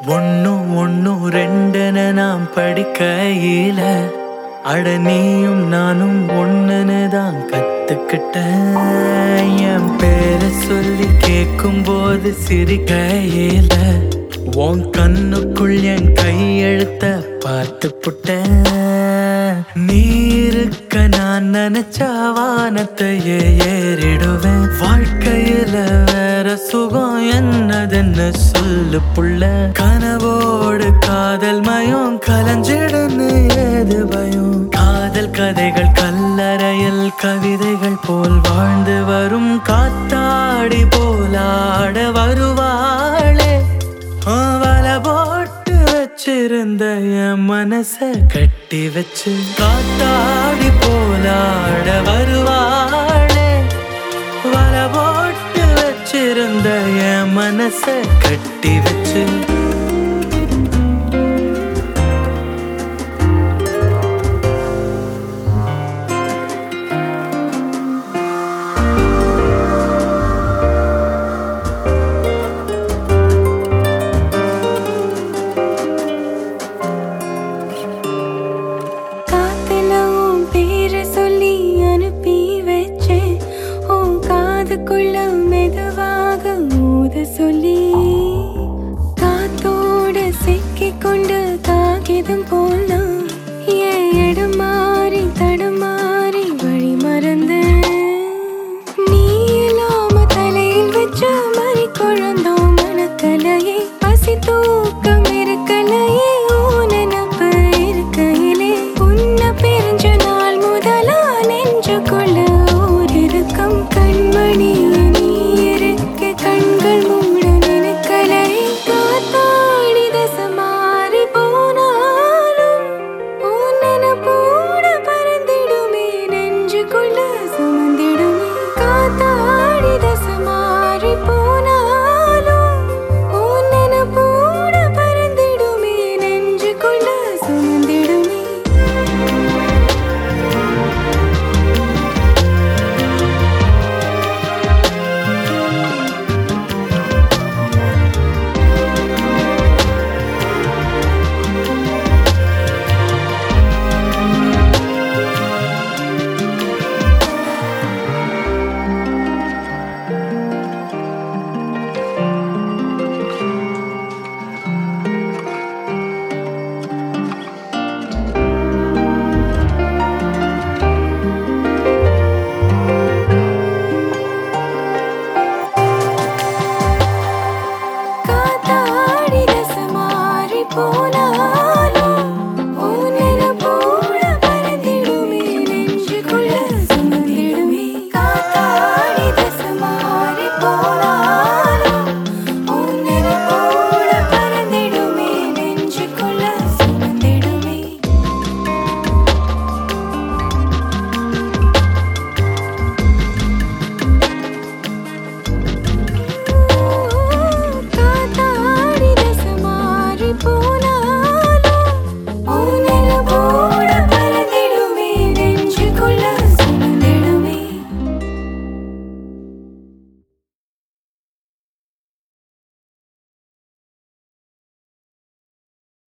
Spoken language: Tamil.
ஒன்னும் ஒன்னும் ரெண்டுன்னு நாம் படிக்கையில அட நீயும் நானும் ஒண்ணுன்னு தான் கத்துக்கிட்டேன் என் பேரை சொல்லி கேட்கும் போது சிரிக்கையில உன் கண்ணுக்குள் என் கையெழுத்த பார்த்து புட்டேன் நீ இருக்க நான் நினைச்ச வானத்தையே ஏறிடுவேன் வாழ்க்கையில வேற சுகம் என்னதுன்னு சொல்லு புள்ள கனவோடு காதல் மயம் கலஞ்சிடுன்னு ஏது பயம் காதல் கதைகள் கல்லறையில் கவிதைகள் போல் வாழ்ந்து வரும் காத்தாடி போலாட வருவாளே அவள போட்டு வச்சிருந்த என் மனச கட்டி வச்சு காத்தாடி போலாட வருவாளே வல போட்டு வச்சிருந்த என் மனச கட்டி வச்சு காத்துல உன் பேரை சொல்லி அனுப்பி வச்சேன் உன் காதுக்குள்ள மெதுவாக ஊத சொல்லி காத்தோட சிக்கிக் கொண்டு காகிதம் போல்